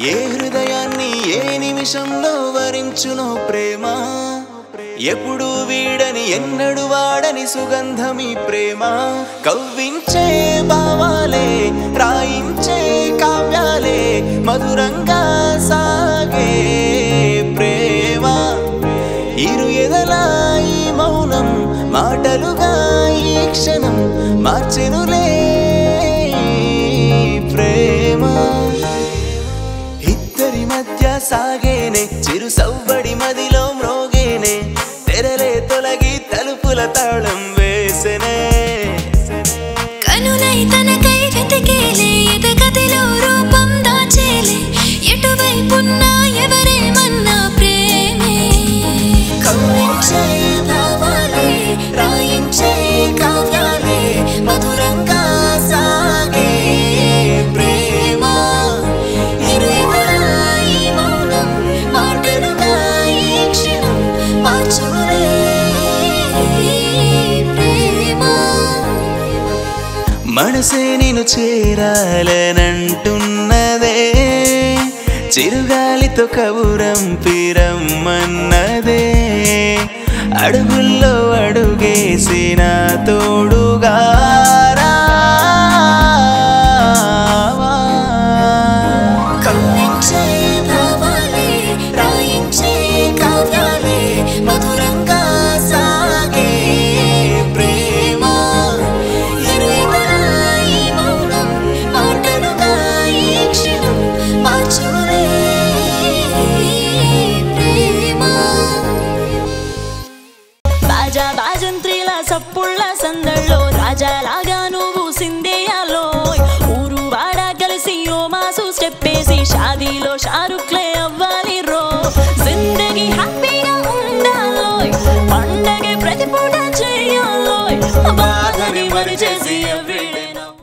ఏ హృదయాన్ని ఏ నిమిషంలో వరించునో ప్రేమ ఎప్పుడు వీడని ఎన్నడు వాడని సుగంధమి ప్రేమ కవ్వించే భావాలే రాయించే కావ్యాలే మధురంగా సాగే ప్రేమ ఇరు ఎదలా ఈ మౌనం మాటలుగా ఈ క్షణం మార్చెనులే ఈ ప్రేమ ఇద్దరి మధ్య సాగేనే చిరు సవ్వడి మదిలో మ్రోగేనే తెరలే తొలగి తలుపుల తాళం వేసెనే కనులై తనకై వెతికేలే ఎదగదిలో రూపం దాచేలే ఎటువైపున్నా ఎవరేమన్నా ప్రేమే కవ్వించే భావాలే రాయించే కావ్యాలే మధురంగా సాగే ప్రేమ ఇరువైపులా ఈ మౌనం మాటలుగా ఈ క్షణం మార్చులే ప్రేమ మనసే నేను చేరాలనంటున్నదే చిరుగాలితో కబురం పిరమ్మన్నదే అడుగుల్లో అడుగేసిన తోడుగా రావా. కవ్వించే భావాలే రాయించే కావ్యాలే మధురంగా సాగే ప్రేమ ఇరువైపులా ఈ మౌనం మాటలుగా ఈ క్షణం మార్చులే ప్రేమ బాజా బాజంత్రిల సప్పుళ్ళ సందళ్ళో రాజాలాగా నువ్వు సిందేయాలో ఊరు వాడ కలిసి ఓ మాసు స్టెప్పేసి షాదీలో షారుఖ్లే అవ్వాలి రో జిందగీ హ్యాపీగా ఉండాలోయ్ పండగ ప్రతి పూట చేయాలోయ్ బాధని మరి చేసి